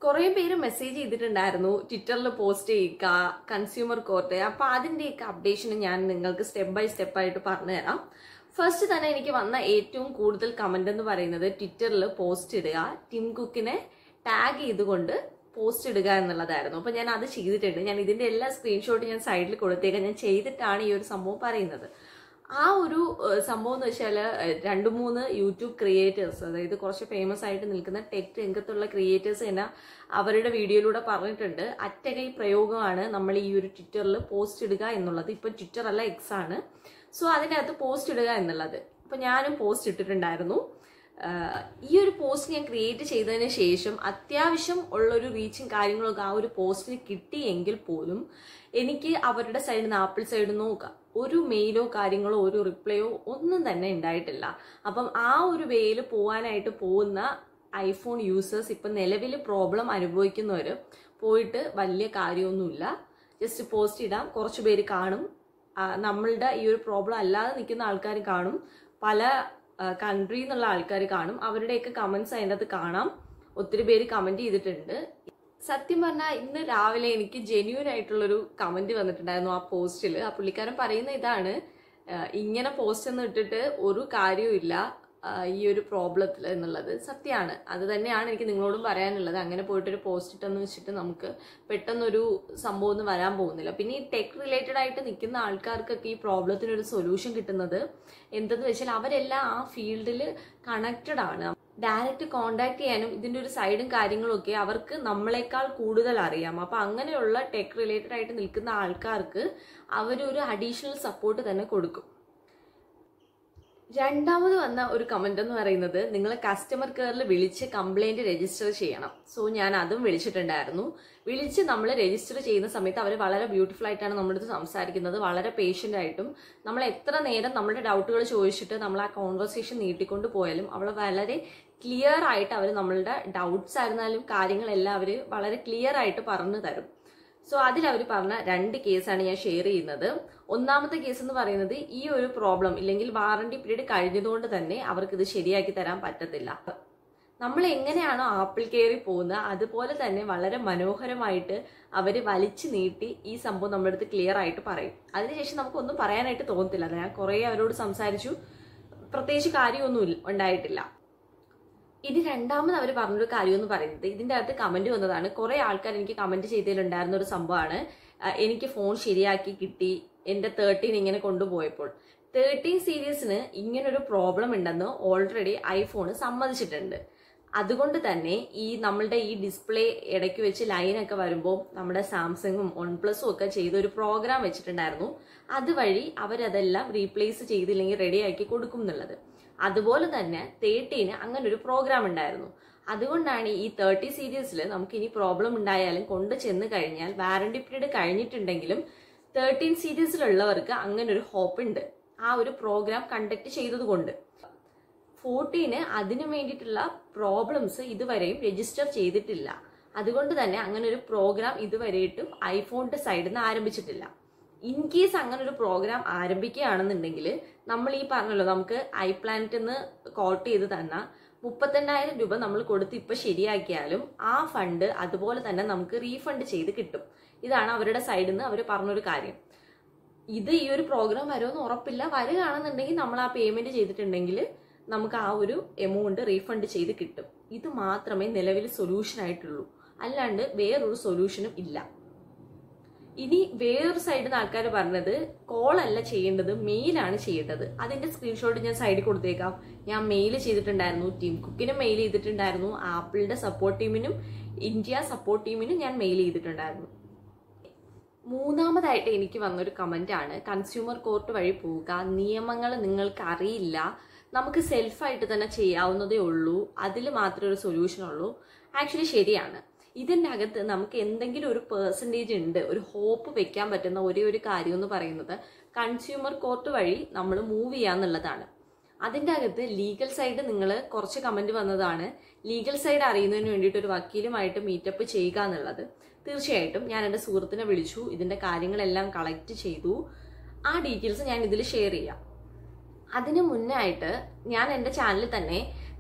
കുറേ പേര് മെസ്സേജ് ചെയ്തിട്ടുണ്ടായിരുന്നു ട്വിറ്ററിൽ പോസ്റ്റ് ചെയ്യുക കൺസ്യൂമർ കോർട്ട് അപ്പൊ അതിന്റെയൊക്കെ അപ്ഡേഷൻ ഞാൻ നിങ്ങൾക്ക് സ്റ്റെപ്പ് ബൈ സ്റ്റെപ്പ് ആയിട്ട് പറഞ്ഞുതരാം ഫസ്റ്റ് തന്നെ എനിക്ക് വന്ന ഏറ്റവും കൂടുതൽ കമന്റ് എന്ന് പറയുന്നത് ട്വിറ്ററിൽ പോസ്റ്റ് ഇടുക ടിം കുക്കിനെ ടാഗ് ചെയ്തുകൊണ്ട് പോസ്റ്റ് ഇടുക എന്നുള്ളതായിരുന്നു അപ്പൊ ഞാൻ അത് ചെയ്തിട്ടുണ്ട് ഞാൻ ഇതിന്റെ എല്ലാ സ്ക്രീൻഷോട്ട് ഞാൻ സൈഡിൽ കൊടുത്തേക്കാം ഞാൻ ചെയ്തിട്ടാണ് ഈ ഒരു സംഭവം പറയുന്നത് ആ ഒരു ഏഹ്, സംഭവം എന്ന് വെച്ചാൽ രണ്ട് മൂന്ന് യൂട്യൂബ് ക്രിയേറ്റേഴ്സ് അതായത് കുറച്ച് ഫേമസ് ആയിട്ട് നിൽക്കുന്ന ടെക് രംഗത്തുള്ള ക്രിയേറ്റേഴ്സ് തന്നെ അവരുടെ വീഡിയോയിലൂടെ പറഞ്ഞിട്ടുണ്ട് അറ്റകൈ പ്രയോഗമാണ് നമ്മൾ ഈ ഒരു ട്വിറ്ററിൽ പോസ്റ്റ് ഇടുക എന്നുള്ളത് ഇപ്പൊ ട്വിറ്റർ അല്ല എക്സ് ആണ് സോ അതിനകത്ത് പോസ്റ്റ് ഇടുക എന്നുള്ളത് അപ്പൊ ഞാനും പോസ്റ്റ് ഇട്ടിട്ടുണ്ടായിരുന്നു ആഹ് ഈ ഒരു പോസ്റ്റ് ഞാൻ ക്രിയേറ്റ് ചെയ്തതിന് ശേഷം അത്യാവശ്യം ഉള്ളൊരു റീച്ചും കാര്യങ്ങളൊക്കെ ആ ഒരു പോസ്റ്റിന് കിട്ടിയെങ്കിൽ പോലും എനിക്ക് അവരുടെ സൈഡിൽ നിന്ന് ആപ്പിൾ സൈഡിൽ നിന്ന് നോക്കാം ഒരു മെയിലോ കാര്യങ്ങളോ ഒരു റിപ്ലൈയോ ഒന്നും തന്നെ ഉണ്ടായിട്ടില്ല അപ്പം ആ ഒരു വേയിൽ പോകാനായിട്ട് പോകുന്ന ഐഫോൺ യൂസേഴ്സ് ഇപ്പം നിലവിൽ പ്രോബ്ലം അനുഭവിക്കുന്നവർ പോയിട്ട് വലിയ കാര്യമൊന്നുമില്ല ജസ്റ്റ് പോസ്റ്റ് ഇടാം കുറച്ച് പേര് കാണും ആ, നമ്മളുടെ ഈ ഒരു പ്രോബ്ലം അല്ലാതെ നിൽക്കുന്ന ആൾക്കാർ കാണും പല കൺട്രി എന്നുള്ള ആൾക്കാർ കാണും അവരുടെയൊക്കെ കമന്റ്സ് അതിൻ്റെ അകത്ത് കാണാം ഒത്തിരി പേര് കമന്റ് ചെയ്തിട്ടുണ്ട് സത്യം പറഞ്ഞാൽ ഇന്ന് രാവിലെ എനിക്ക് ജെന്യൂൻ ആയിട്ടുള്ളൊരു കമന്റ് വന്നിട്ടുണ്ടായിരുന്നു ആ പോസ്റ്റിൽ ആ പുള്ളിക്കാരൻ പറയുന്ന ഇതാണ് ആ, ഇങ്ങനെ പോസ്റ്റ് ഒന്നും ഇട്ടിട്ട് ഒരു കാര്യവും ആ, ഈ ഒരു പ്രോബ്ലത്തിൽ എന്നുള്ളത് സത്യമാണ് അത് തന്നെയാണ് എനിക്ക് നിങ്ങളോടും പറയാനുള്ളത് അങ്ങനെ പോയിട്ടൊരു പോസ്റ്റ് ഇട്ടെന്ന് വെച്ചിട്ട് നമുക്ക് പെട്ടെന്നൊരു സംഭവം ഒന്നും വരാൻ പോകുന്നില്ല പിന്നെ ഈ ടെക് റിലേറ്റഡ് ആയിട്ട് നിൽക്കുന്ന ആൾക്കാർക്കൊക്കെ ഈ പ്രോബ്ലത്തിന് ഒരു സൊല്യൂഷൻ കിട്ടുന്നത് എന്തെന്ന് വെച്ചാൽ അവരെല്ലാം ആ ഫീൽഡിൽ കണക്റ്റഡ് ആണ് ഡയറക്റ്റ് കോണ്ടാക്ട് ചെയ്യാനും ഇതിന്റെ ഒരു സൈഡും കാര്യങ്ങളും ഒക്കെ അവർക്ക് നമ്മളെക്കാൾ കൂടുതൽ അറിയാം അപ്പൊ അങ്ങനെയുള്ള ടെക് റിലേറ്റഡ് ആയിട്ട് നിൽക്കുന്ന ആൾക്കാർക്ക് അവരൊരു അഡീഷണൽ സപ്പോർട്ട് തന്നെ കൊടുക്കും രണ്ടാമത് വന്ന ഒരു കമന്റ് എന്ന് പറയുന്നത് നിങ്ങൾ കസ്റ്റമർ കെയറിൽ വിളിച്ച് കംപ്ലൈന്റ് രജിസ്റ്റർ ചെയ്യണം സോ ഞാൻ അതും വിളിച്ചിട്ടുണ്ടായിരുന്നു വിളിച്ച് നമ്മൾ രജിസ്റ്റർ ചെയ്യുന്ന സമയത്ത് അവർ വളരെ ബ്യൂട്ടിഫുൾ ആയിട്ടാണ് നമ്മുടെ അടുത്ത് സംസാരിക്കുന്നത് വളരെ പേഷ്യന്റ് ആയിട്ടും നമ്മൾ എത്ര നേരം നമ്മുടെ ഡൗട്ടുകൾ ചോദിച്ചിട്ട് നമ്മൾ ആ കോൺവെർസേഷൻ നീട്ടിക്കൊണ്ട് പോയാലും അവൾ വളരെ ക്ലിയർ ആയിട്ട് അവർ നമ്മളുടെ ഡൗട്ട്സ് ആയിരുന്നാലും കാര്യങ്ങളെല്ലാം അവർ വളരെ ക്ലിയർ ആയിട്ട് പറഞ്ഞു തരും സോ അതിൽ അവർ പറഞ്ഞ രണ്ട് കേസാണ് ഞാൻ ഷെയർ ചെയ്യുന്നത് ഒന്നാമത്തെ കേസ് എന്ന് പറയുന്നത് ഈ ഒരു പ്രോബ്ലം ഇല്ലെങ്കിൽ വാറണ്ടി പീരീഡ് കഴിഞ്ഞതുകൊണ്ട് തന്നെ അവർക്ക് ഇത് ശരിയാക്കി തരാൻ പറ്റത്തില്ല നമ്മൾ എങ്ങനെയാണോ ആപ്പിൾ കെയറിൽ പോകുന്നത് അതുപോലെ തന്നെ വളരെ മനോഹരമായിട്ട് അവർ വലിച്ചു നീട്ടി ഈ സംഭവം നമ്മുടെ അടുത്ത് ക്ലിയർ ആയിട്ട് പറയും അതിനുശേഷം നമുക്കൊന്നും പറയാനായിട്ട് തോന്നത്തില്ല ഞാൻ കുറേ അവരോട് സംസാരിച്ചു പ്രത്യേകിച്ച് കാര്യമൊന്നും ഇല്ല- ഉണ്ടായിട്ടില്ല ഇനി രണ്ടാമത് അവർ പറഞ്ഞൊരു കാര്യം എന്ന് പറയുന്നത് ഇതിന്റെ അകത്ത് കമന്റ് വന്നതാണ് കുറെ ആൾക്കാർ എനിക്ക് കമന്റ് ചെയ്തതിലുണ്ടായിരുന്ന ഒരു സംഭവമാണ് ആ, എനിക്ക് ഫോൺ ശരിയാക്കി കിട്ടി എന്റെ തേർട്ടീൻ ഇങ്ങനെ കൊണ്ടുപോയപ്പോൾ തേർട്ടീൻ സീരീസിന് ഇങ്ങനൊരു പ്രോബ്ലം ഉണ്ടെന്ന് ഓൾറെഡി ഐഫോൺ സമ്മതിച്ചിട്ടുണ്ട് അതുകൊണ്ട് തന്നെ ഈ നമ്മളുടെ ഈ ഡിസ്പ്ലേ ഇടയ്ക്ക് വെച്ച് ലൈനൊക്കെ വരുമ്പോൾ നമ്മുടെ സാംസങ്ങും വൺ പ്ലസും ഒക്കെ ചെയ്ത ഒരു പ്രോഗ്രാം വെച്ചിട്ടുണ്ടായിരുന്നു അതുവഴി അവരതെല്ലാം റീപ്ലേസ് ചെയ്തില്ലെങ്കിൽ റെഡിയാക്കി കൊടുക്കും എന്നുള്ളത് അതുപോലെ തന്നെ തേർട്ടീന് അങ്ങനെ ഒരു പ്രോഗ്രാം ഉണ്ടായിരുന്നു അതുകൊണ്ടാണ് ഈ തേർട്ടി സീരീസിൽ നമുക്ക് ഇനി പ്രോബ്ലം ഉണ്ടായാലും കൊണ്ട് ചെന്ന് കഴിഞ്ഞാൽ വാറണ്ടി പീരീഡ് കഴിഞ്ഞിട്ടുണ്ടെങ്കിലും തേർട്ടീൻ സീരീസിലുള്ളവർക്ക് അങ്ങനെ ഒരു ഹോപ്പ് ഉണ്ട് ആ ഒരു പ്രോഗ്രാം കണ്ടക്ട് ചെയ്തതുകൊണ്ട് ഫോർട്ടീന് അതിനു വേണ്ടിയിട്ടുള്ള പ്രോബ്ലംസ് ഇതുവരെയും രജിസ്റ്റർ ചെയ്തിട്ടില്ല അതുകൊണ്ട് തന്നെ അങ്ങനെ ഒരു പ്രോഗ്രാം ഇതുവരെയിട്ടും ഐഫോണിന്റെ സൈഡിൽ നിന്ന് ആരംഭിച്ചിട്ടില്ല ഇൻ കേസ് അങ്ങനെ ഒരു പ്രോഗ്രാം ആരംഭിക്കുകയാണെന്നുണ്ടെങ്കിൽ നമ്മൾ ഈ പറഞ്ഞല്ലോ നമുക്ക് ഐ പ്ലാനറ്റ് നിന്ന് കോട്ട് ചെയ്ത് തന്ന മുപ്പത്തെണ്ണായിരം രൂപ നമ്മൾ കൊടുത്ത് ഇപ്പൊ ശരിയാക്കിയാലും ആ ഫണ്ട് അതുപോലെ തന്നെ നമുക്ക് റീഫണ്ട് ചെയ്ത് കിട്ടും ഇതാണ് അവരുടെ സൈഡിൽ നിന്ന് അവർ പറഞ്ഞൊരു കാര്യം ഇത് ഈ ഒരു പ്രോഗ്രാം വരുമെന്ന് ഉറപ്പില്ല വരികയാണെന്നുണ്ടെങ്കിൽ നമ്മൾ ആ പേയ്മെന്റ് ചെയ്തിട്ടുണ്ടെങ്കിൽ നമുക്ക് ആ ഒരു എമൗണ്ട് റീഫണ്ട് ചെയ്ത് കിട്ടും ഇത് മാത്രമേ നിലവിൽ സൊല്യൂഷൻ ആയിട്ടുള്ളൂ അല്ലാണ്ട് വേറൊരു സൊല്യൂഷനും ഇല്ല ഇനി വേറൊരു സൈഡിൽ നിന്ന് ആൾക്കാർ പറഞ്ഞത് കോൾ അല്ല ചെയ്യേണ്ടത് മെയിലാണ് ചെയ്യേണ്ടത് അതിന്റെ സ്ക്രീൻഷോട്ട് ഞാൻ സൈഡിൽ കൊടുത്തേക്കാം ഞാൻ മെയിൽ ചെയ്തിട്ടുണ്ടായിരുന്നു ടീം കുക്കിനും മെയിൽ ചെയ്തിട്ടുണ്ടായിരുന്നു ആപ്പിളിന്റെ സപ്പോർട്ട് ടീമിനും ഇന്ത്യ സപ്പോർട്ട് ടീമിനും ഞാൻ മെയിൽ ചെയ്തിട്ടുണ്ടായിരുന്നു മൂന്നാമതായിട്ട് എനിക്ക് വന്നൊരു കമന്റ് ആണ് കൺസ്യൂമർ കോർട്ട് വഴി പോവുക നിയമങ്ങൾ നിങ്ങൾക്ക് അറിയില്ല നമുക്ക് സെൽഫായിട്ട് തന്നെ ചെയ്യാവുന്നതേ ഉള്ളൂ അതിൽ മാത്രമേ ഒരു സൊല്യൂഷൻ ഉള്ളൂ ആക്ച്വലി ശരിയാണ് ഇതിൻ്റെ അകത്ത് നമുക്ക് എന്തെങ്കിലും ഒരു പേഴ്സൻറ്റേജ് ഉണ്ട് ഒരു ഹോപ്പ് വെക്കാൻ പറ്റുന്ന ഒരേ ഒരു കാര്യം എന്ന് പറയുന്നത് കൺസ്യൂമർ കോർട്ട് വഴി നമ്മൾ മൂവ് ചെയ്യാന്നുള്ളതാണ് അതിൻ്റെ അകത്ത് ലീഗൽ സൈഡ് നിങ്ങൾ കുറച്ച് കമന്റ് വന്നതാണ് ലീഗൽ സൈഡ് അറിയുന്നതിന് വേണ്ടിയിട്ട് ഒരു വക്കീലുമായിട്ട് മീറ്റപ്പ് ചെയ്യുക എന്നുള്ളത് തീർച്ചയായിട്ടും ഞാൻ എൻ്റെ സുഹൃത്തിനെ വിളിച്ചു ഇതിൻ്റെ കാര്യങ്ങളെല്ലാം കളക്ട് ചെയ്തു ആ ഡീറ്റെയിൽസ് ഞാൻ ഇതിൽ ഷെയർ ചെയ്യാം അതിന് മുന്നേ ആയിട്ട് ഞാൻ എൻ്റെ ചാനലിൽ തന്നെ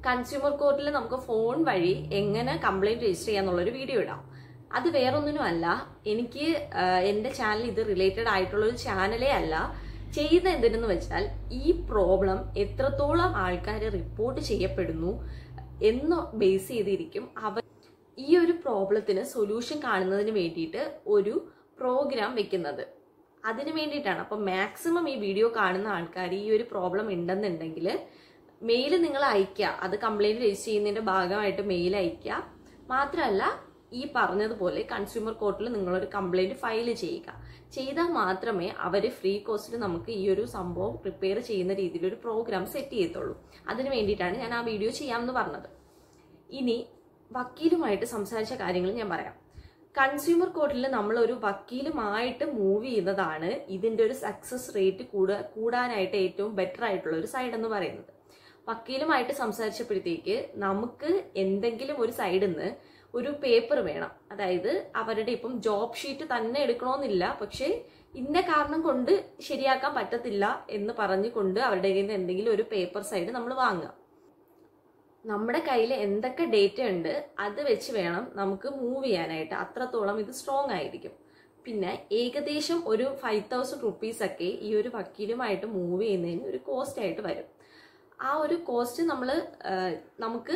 കൺസ്യൂമർ കോർട്ടിൽ നമുക്ക് ഫോൺ വഴി എങ്ങനെ കംപ്ലൈന്റ് രജിസ്റ്റർ ചെയ്യാന്നുള്ളൊരു വീഡിയോ ഇടാം അത് വേറൊന്നിനും അല്ല എനിക്ക് ആ, എന്റെ ചാനൽ ഇത് റിലേറ്റഡ് ആയിട്ടുള്ള ഒരു ചാനലേ അല്ല ചെയ്ത എന്തിനെന്ന് വെച്ചാൽ ഈ പ്രോബ്ലം എത്രത്തോളം ആൾക്കാർ റിപ്പോർട്ട് ചെയ്യപ്പെടുന്നു എന്ന് ബേസ് ചെയ്തിരിക്കും അവർ ഈ ഒരു പ്രോബ്ലത്തിന് സൊല്യൂഷൻ കാണുന്നതിന് വേണ്ടിയിട്ട് ഒരു പ്രോഗ്രാം വെക്കുന്നത് അതിന് വേണ്ടിയിട്ടാണ് അപ്പം മാക്സിമം ഈ വീഡിയോ കാണുന്ന ആൾക്കാർ ഈ ഒരു പ്രോബ്ലം ഉണ്ടെന്നുണ്ടെങ്കിൽ മെയിൽ നിങ്ങൾ അയക്കുക അത് കംപ്ലൈന്റ് രജിസ്റ്റർ ചെയ്യുന്നതിന്റെ ഭാഗമായിട്ട് മെയിൽ അയക്കുക മാത്രമല്ല ഈ പറഞ്ഞതുപോലെ കൺസ്യൂമർ കോർട്ടിൽ നിങ്ങളൊരു കംപ്ലൈന്റ് ഫയൽ ചെയ്യുക ചെയ്താൽ മാത്രമേ അവർ ഫ്രീ കോസ്റ്റിൽ നമുക്ക് ഈ ഒരു സംഭവം പ്രിപ്പയർ ചെയ്യുന്ന രീതിയിൽ ഒരു പ്രോഗ്രാം സെറ്റ് ചെയ്യത്തുള്ളൂ അതിന് വേണ്ടിയിട്ടാണ് ഞാൻ ആ വീഡിയോ ചെയ്യാമെന്ന് പറഞ്ഞത് ഇനി വക്കീലുമായിട്ട് സംസാരിച്ച കാര്യങ്ങൾ ഞാൻ പറയാം കൺസ്യൂമർ കോർട്ടിൽ നമ്മൾ ഒരു വക്കീലുമായിട്ട് മൂവ് ചെയ്യുന്നതാണ് ഇതിന്റെ ഒരു സക്സസ് റേറ്റ് കൂടാ കൂടാനായിട്ട് ഏറ്റവും ബെറ്റർ ആയിട്ടുള്ള ഒരു സൈഡ് എന്ന് പറയുന്നത് വക്കീലുമായിട്ട് സംസാരിച്ചപ്പോഴത്തേക്ക് നമുക്ക് എന്തെങ്കിലും ഒരു സൈഡിൽ നിന്ന് ഒരു പേപ്പർ വേണം അതായത് അവരുടെ ഇപ്പം ജോബ് ഷീറ്റ് തന്നെ എടുക്കണമെന്നില്ല പക്ഷേ ഇന്ന കാരണം കൊണ്ട് ശരിയാക്കാൻ പറ്റത്തില്ല എന്ന് പറഞ്ഞുകൊണ്ട് അവരുടെ കയ്യിൽ നിന്ന് എന്തെങ്കിലും ഒരു പേപ്പർ സൈഡ് നമ്മൾ വാങ്ങുക നമ്മുടെ കയ്യിൽ എന്തൊക്കെ ഡേറ്റ ഉണ്ട് അത് വെച്ച് വേണം നമുക്ക് മൂവ് ചെയ്യാനായിട്ട് അത്രത്തോളം ഇത് സ്ട്രോങ് ആയിരിക്കും പിന്നെ ഏകദേശം ഒരു ഫൈവ് തൗസൻഡ് റുപ്പീസ് ഒക്കെ ഈ ഒരു വക്കീലുമായിട്ട് മൂവ് ചെയ്യുന്നതിന് ഒരു കോസ്റ്റ് ആയിട്ട് വരും ആ ഒരു കോസ്റ്റ് നമ്മൾ നമുക്ക്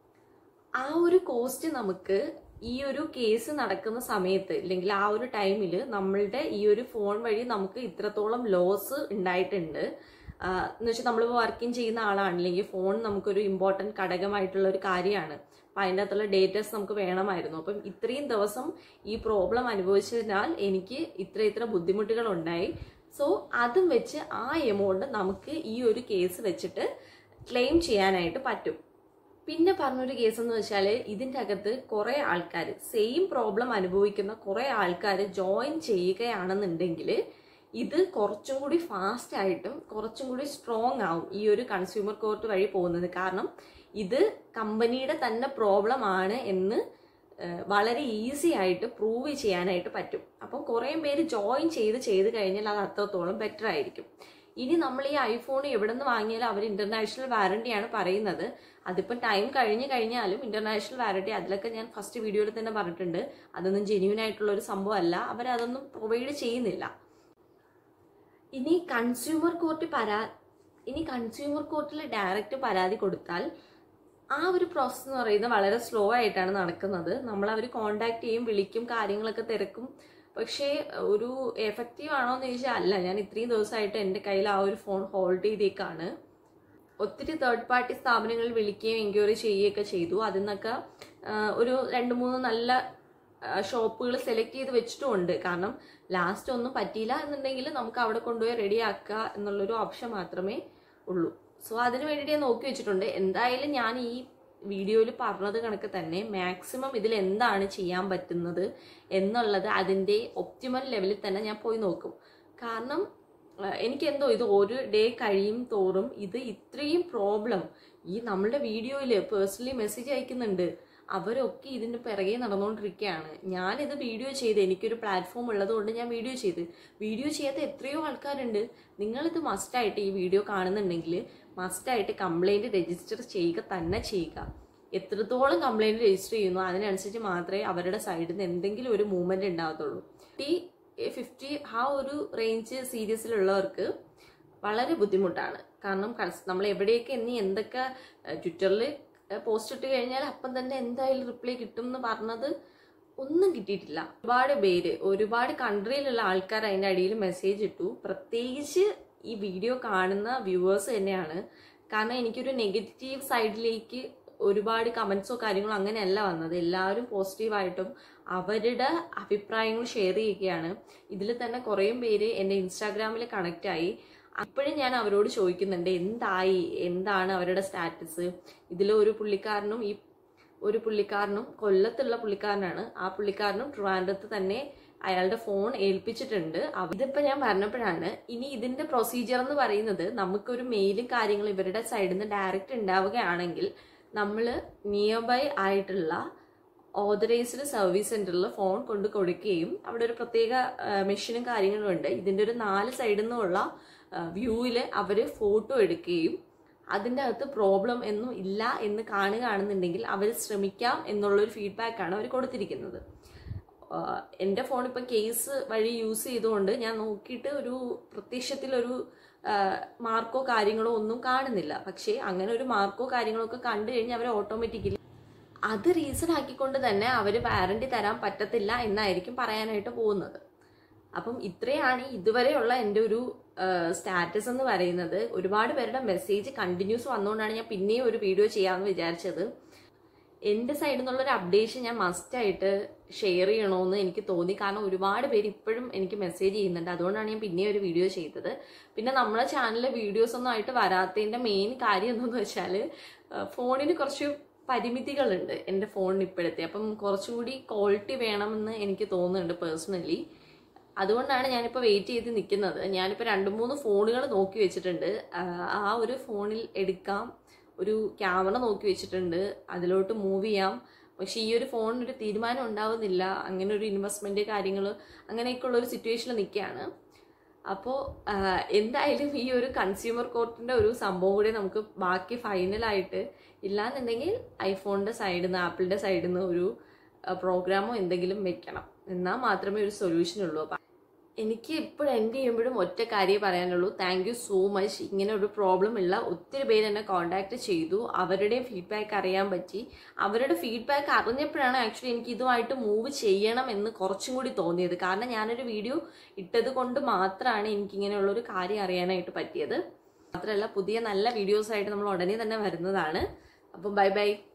ആ ഒരു കോസ്റ്റ് നമുക്ക് ഈ ഒരു കേസ് നടക്കുന്ന സമയത്ത് അല്ലെങ്കിൽ ആ ഒരു ടൈമിൽ നമ്മളുടെ ഈ ഒരു ഫോൺ വഴി നമുക്ക് ഇത്രത്തോളം ലോസ് ഉണ്ടായിട്ടുണ്ട് എന്ന് വെച്ചാൽ നമ്മൾ വർക്കിംഗ് ചെയ്യുന്ന ആളാണില്ലെങ്കിൽ ഫോൺ നമുക്കൊരു ഇമ്പോർട്ടൻറ്റ് ഘടകമായിട്ടുള്ള ഒരു കാര്യമാണ് അപ്പം അതിൻ്റെ അകത്തുള്ള ഡേറ്റസ് നമുക്ക് വേണമായിരുന്നു അപ്പം ഇത്രയും ദിവസം ഈ പ്രോബ്ലം അനുഭവിച്ചതിനാൽ എനിക്ക് ഇത്ര ഇത്ര ബുദ്ധിമുട്ടുകൾ ഉണ്ടായി സോ അതും വെച്ച് ആ എമൗണ്ട് നമുക്ക് ഈ ഒരു കേസ് വെച്ചിട്ട് ക്ലെയിം ചെയ്യാനായിട്ട് പറ്റും പിന്നെ പറഞ്ഞൊരു കേസ് എന്ന് വെച്ചാൽ ഇതിൻ്റെ അകത്ത് കുറേ ആൾക്കാർ സെയിം പ്രോബ്ലം അനുഭവിക്കുന്ന കുറേ ആൾക്കാർ ജോയിൻ ചെയ്യുകയാണെന്നുണ്ടെങ്കിൽ ഇത് കുറച്ചും കൂടി ഫാസ്റ്റ് ആയിട്ടും കുറച്ചും കൂടി സ്ട്രോങ് ആവും ഈ ഒരു കൺസ്യൂമർ കോർട്ട് വഴി പോകുന്നത് കാരണം ഇത് കമ്പനിയുടെ തന്നെ പ്രോബ്ലം ആണ് എന്ന് ഏഹ്, വളരെ ഈസി ആയിട്ട് പ്രൂവ് ചെയ്യാനായിട്ട് പറ്റും അപ്പം കുറേ പേര് ജോയിൻ ചെയ്ത് ചെയ്ത് കഴിഞ്ഞാൽ അത് അത്രത്തോളം ബെറ്റർ ആയിരിക്കും ഇനി നമ്മൾ ഈ ഐഫോൺ എവിടെ നിന്ന് വാങ്ങിയാലും അവർ ഇന്റർനാഷണൽ വാറണ്ടിയാണ് പറയുന്നത് അതിപ്പം ടൈം കഴിഞ്ഞ് കഴിഞ്ഞാലും ഇന്റർനാഷണൽ വാറണ്ടി അതിലൊക്കെ ഞാൻ ഫസ്റ്റ് വീഡിയോയിൽ തന്നെ പറഞ്ഞിട്ടുണ്ട് അതൊന്നും ജെന്യൂൻ ആയിട്ടുള്ള ഒരു സംഭവമല്ല അവരതൊന്നും പ്രൊവൈഡ് ചെയ്യുന്നില്ല ഇനി കൺസ്യൂമർ കോർട്ട് പരാ ഇനി കൺസ്യൂമർ കോർട്ടിൽ ഡയറക്റ്റ് പരാതി കൊടുത്താൽ ആ ഒരു പ്രോസസ്സ് എന്ന് പറയുന്നത് വളരെ സ്ലോ ആയിട്ടാണ് നടക്കുന്നത് നമ്മൾ അവർ കോണ്ടാക്ട് ചെയ്യും വിളിക്കും കാര്യങ്ങളൊക്കെ തിരക്കും പക്ഷേ ഒരു എഫക്റ്റീവ് ആണോ എന്ന് ചോദിച്ചാൽ അല്ല ഞാൻ ഇത്രയും ദിവസമായിട്ട് എൻ്റെ കയ്യിൽ ആ ഒരു ഫോൺ ഹോൾഡ് ചെയ്തേക്കാണ് ഒത്തിരി തേർഡ് പാർട്ടി സ്ഥാപനങ്ങളിൽ വിളിക്കുകയും എൻക്വയറി ചെയ്യുകയൊക്കെ ചെയ്തു അതിൽ നിന്നൊക്കെ ആ, ഒരു രണ്ട് മൂന്ന് നല്ല ഷോപ്പുകൾ സെലക്ട് ചെയ്ത് വെച്ചിട്ടുമുണ്ട് കാരണം ലാസ്റ്റ് ഒന്നും പറ്റിയില്ല എന്നുണ്ടെങ്കിൽ നമുക്ക് അവിടെ കൊണ്ടുപോയി റെഡി ആക്കുക എന്നുള്ളൊരു ഓപ്ഷൻ മാത്രമേ ഉള്ളൂ സോ അതിന് വേണ്ടിയിട്ട് ഞാൻ നോക്കി വെച്ചിട്ടുണ്ട് എന്തായാലും ഞാൻ ഈ വീഡിയോയിൽ പറഞ്ഞത് കണക്ക് തന്നെ മാക്സിമം ഇതിൽ എന്താണ് ചെയ്യാൻ പറ്റുന്നത് എന്നുള്ളത് അതിൻ്റെ ഒപ്റ്റിമൽ ലെവലിൽ തന്നെ ഞാൻ പോയി നോക്കും കാരണം ആഹ് എനിക്കെന്തോ ഇത് ഒരു ഡേ കഴിയും തോറും ഇത് ഇത്രയും പ്രോബ്ലം ഈ നമ്മളുടെ വീഡിയോയിൽ പേഴ്സണലി മെസ്സേജ് അയക്കുന്നുണ്ട് അവരൊക്കെ ഇതിന്റെ പിറകെ നടന്നുകൊണ്ടിരിക്കുകയാണ് ഞാനിത് വീഡിയോ ചെയ്ത് എനിക്കൊരു പ്ലാറ്റ്ഫോം ഉള്ളതുകൊണ്ട് ഞാൻ വീഡിയോ ചെയ്ത് വീഡിയോ ചെയ്യാത്ത എത്രയോ ആൾക്കാരുണ്ട് നിങ്ങളിത് മസ്റ്റായിട്ട് ഈ വീഡിയോ കാണുന്നുണ്ടെങ്കിൽ മസ്റ്റായിട്ട് കംപ്ലൈൻറ്റ് രജിസ്റ്റർ ചെയ്യുക തന്നെ ചെയ്യുക എത്രത്തോളം കംപ്ലൈൻറ്റ് രജിസ്റ്റർ ചെയ്യുന്നു അതിനനുസരിച്ച് മാത്രമേ അവരുടെ സൈഡിൽ നിന്ന് എന്തെങ്കിലും ഒരു മൂവ്മെന്റ് ഉണ്ടാകത്തുള്ളൂ ഈ ഫിഫ്റ്റി ആ ഒരു റേഞ്ച് സീരീസിലുള്ളവർക്ക് വളരെ ബുദ്ധിമുട്ടാണ് കാരണം കൺസ്- നമ്മൾ എവിടെയൊക്കെ ഇനി എന്തൊക്കെ ട്വിറ്ററിൽ പോസ്റ്റ് ഇട്ട് കഴിഞ്ഞാൽ അപ്പം തന്നെ എന്തായാലും റിപ്ലൈ കിട്ടും എന്ന് പറഞ്ഞത് ഒന്നും കിട്ടിയിട്ടില്ല ഒരുപാട് പേര് ഒരുപാട് കൺട്രിയിലുള്ള ആൾക്കാർ അതിൻ്റെ അടിയിൽ മെസ്സേജ് ഇട്ടു പ്രത്യേകിച്ച് ഈ വീഡിയോ കാണുന്ന വ്യൂവേഴ്സ് തന്നെയാണ് കാരണം എനിക്കൊരു നെഗറ്റീവ് സൈഡിലേക്ക് ഒരുപാട് കമന്റ്സോ കാര്യങ്ങളോ അങ്ങനെയല്ല വന്നത് എല്ലാവരും പോസിറ്റീവായിട്ടും അവരുടെ അഭിപ്രായങ്ങൾ ഷെയർ ചെയ്യുകയാണ് ഇതിൽ തന്നെ കുറേ പേര് എൻ്റെ ഇൻസ്റ്റാഗ്രാമിൽ കണക്റ്റ് ആയി അപ്പോഴും ഞാൻ അവരോട് ചോദിക്കുന്നുണ്ട് എന്തായി എന്താണ് അവരുടെ സ്റ്റാറ്റസ് ഇതിൽ ഒരു പുള്ളിക്കാരനും ഈ ഒരു പുള്ളിക്കാരനും കൊല്ലത്തുള്ള പുള്ളിക്കാരനാണ് ആ പുള്ളിക്കാരനും ട്രിവാൻഡ്രത്ത് തന്നെ അയാളുടെ ഫോൺ ഏൽപ്പിച്ചിട്ടുണ്ട് അവ- ഇതിപ്പോ ഞാൻ പറഞ്ഞപ്പോഴാണ് ഇനി ഇതിന്റെ പ്രൊസീജിയർ എന്ന് പറയുന്നത് നമുക്കൊരു മെയിലും കാര്യങ്ങളും ഇവരുടെ സൈഡിൽ നിന്ന് ഡയറക്റ്റ് ഉണ്ടാവുകയാണെങ്കിൽ നമ്മൾ നിയർ ബൈ ആയിട്ടുള്ള ഓതറൈസ്ഡ് സർവീസ് സെന്ററിൽ ഫോൺ കൊണ്ട് കൊടുക്കുകയും അവിടെ ഒരു പ്രത്യേക മെഷീനും കാര്യങ്ങളും ഉണ്ട് ഇതിന്റെ ഒരു നാല് സൈഡിൽ നിന്നുള്ള വ്യൂവിൽ അവർ ഫോട്ടോ എടുക്കുകയും അതിൻ്റെ അകത്ത് പ്രോബ്ലം ഒന്നും ഇല്ല എന്ന് കാണുകയാണെന്നുണ്ടെങ്കിൽ അവർ ശ്രമിക്കാം എന്നുള്ളൊരു ഫീഡ്ബാക്കാണ് അവർ കൊടുത്തിരിക്കുന്നത് ആഹ് എൻ്റെ ഫോൺ ഇപ്പം കേസ് വഴി യൂസ് ചെയ്തുകൊണ്ട് ഞാൻ നോക്കിയിട്ട് ഒരു പ്രത്യക്ഷത്തിൽ ഒരു മാർക്കോ കാര്യങ്ങളോ ഒന്നും കാണുന്നില്ല പക്ഷേ അങ്ങനെ ഒരു മാർക്കോ കാര്യങ്ങളോ ഒക്കെ കണ്ടു കഴിഞ്ഞാൽ അവർ ഓട്ടോമാറ്റിക്കലി അത് റീസൺ ആക്കിക്കൊണ്ട് തന്നെ അവർ വാറണ്ടി തരാൻ പറ്റത്തില്ല എന്നായിരിക്കും പറയാനായിട്ട് പോകുന്നത് അപ്പം ഇത്രയാണ് ഇതുവരെയുള്ള എൻ്റെ ഒരു സ്റ്റാറ്റസ് എന്ന് പറയുന്നത് ഒരുപാട് പേരുടെ മെസ്സേജ് കണ്ടിന്യൂസ് വന്നുകൊണ്ടാണ് ഞാൻ പിന്നെയും ഒരു വീഡിയോ ചെയ്യാമെന്ന് വിചാരിച്ചത് എൻ്റെ സൈഡിൽ നിന്നുള്ളൊരു അപ്ഡേഷൻ ഞാൻ മസ്റ്റായിട്ട് ഷെയർ ചെയ്യണമെന്ന് എനിക്ക് തോന്നി കാരണം ഒരുപാട് പേര് ഇപ്പോഴും എനിക്ക് മെസ്സേജ് ചെയ്യുന്നുണ്ട് അതുകൊണ്ടാണ് ഞാൻ പിന്നെ ഒരു വീഡിയോ ചെയ്തത് പിന്നെ നമ്മളെ ചാനലിലെ വീഡിയോസ് ഒന്നും ആയിട്ട് വരാത്തതിൻ്റെ മെയിൻ കാര്യം എന്തെന്ന് വെച്ചാൽ ഫോണിന് കുറച്ച് പരിമിതികളുണ്ട് എൻ്റെ ഫോണിന് ഇപ്പോഴത്തെ അപ്പം കുറച്ചുകൂടി ക്വാളിറ്റി വേണമെന്ന് എനിക്ക് തോന്നുന്നുണ്ട് പേഴ്സണലി അതുകൊണ്ടാണ് ഞാനിപ്പോൾ വെയിറ്റ് ചെയ്ത് നിൽക്കുന്നത് ഞാനിപ്പോൾ രണ്ട് മൂന്ന് ഫോണുകൾ നോക്കി വെച്ചിട്ടുണ്ട് ആഹ് ആ ഒരു ഫോണിൽ എടുക്കാം ഒരു ക്യാമറ നോക്കി വെച്ചിട്ടുണ്ട് അതിലോട്ട് മൂവ് ചെയ്യാം പക്ഷെ ഈ ഒരു ഫോണിന് ഒരു തീരുമാനം ഉണ്ടാവുന്നില്ല അങ്ങനെ ഒരു ഇൻവെസ്റ്റ്മെന്റ് കാര്യങ്ങൾ അങ്ങനെയൊക്കെയുള്ള ഒരു സിറ്റുവേഷനിൽ നിൽക്കുകയാണ് അപ്പോൾ എന്തായാലും ഈ ഒരു കൺസ്യൂമർ കോർട്ടിന്റെ ഒരു സംഭവം കൂടി നമുക്ക് ബാക്കി ഫൈനലായിട്ട് ഇല്ലാന്നുണ്ടെങ്കിൽ ഐഫോണിന്റെ സൈഡിൽ നിന്ന് ആപ്പിളിന്റെ സൈഡിൽ നിന്ന് ഒരു പ്രോഗ്രാമോ എന്തെങ്കിലും വെക്കണം എന്നാൽ മാത്രമേ ഒരു സൊല്യൂഷൻ ഉള്ളൂ അപ്പം എനിക്ക് ഇപ്പോൾ എൻഡ് ചെയ്യുമ്പോഴും ഒറ്റ കാര്യമേ പറയാനുള്ളൂ താങ്ക് യു സോ മച്ച് ഇങ്ങനെ ഒരു പ്രോബ്ലം ഉള്ള ഒത്തിരി പേര് എന്നെ കോൺടാക്ട് ചെയ്തു അവരുടെയും ഫീഡ്ബാക്ക് അറിയാൻ പറ്റി അവരുടെ ഫീഡ്ബാക്ക് അറിഞ്ഞപ്പോഴാണ് ആക്ച്വലി എനിക്ക് ഇതുമായിട്ട് മൂവ് ചെയ്യണം എന്ന് കുറച്ചും കൂടി തോന്നിയത് കാരണം ഞാനൊരു വീഡിയോ ഇട്ടത് കൊണ്ട് മാത്രമാണ് എനിക്കിങ്ങനെയുള്ള ഒരു കാര്യം അറിയാനായിട്ട് പറ്റിയത് മാത്രമല്ല പുതിയ നല്ല വീഡിയോസ് ആയിട്ട് നമ്മൾ ഉടനെ തന്നെ വരുന്നതാണ് അപ്പം ബൈ ബൈ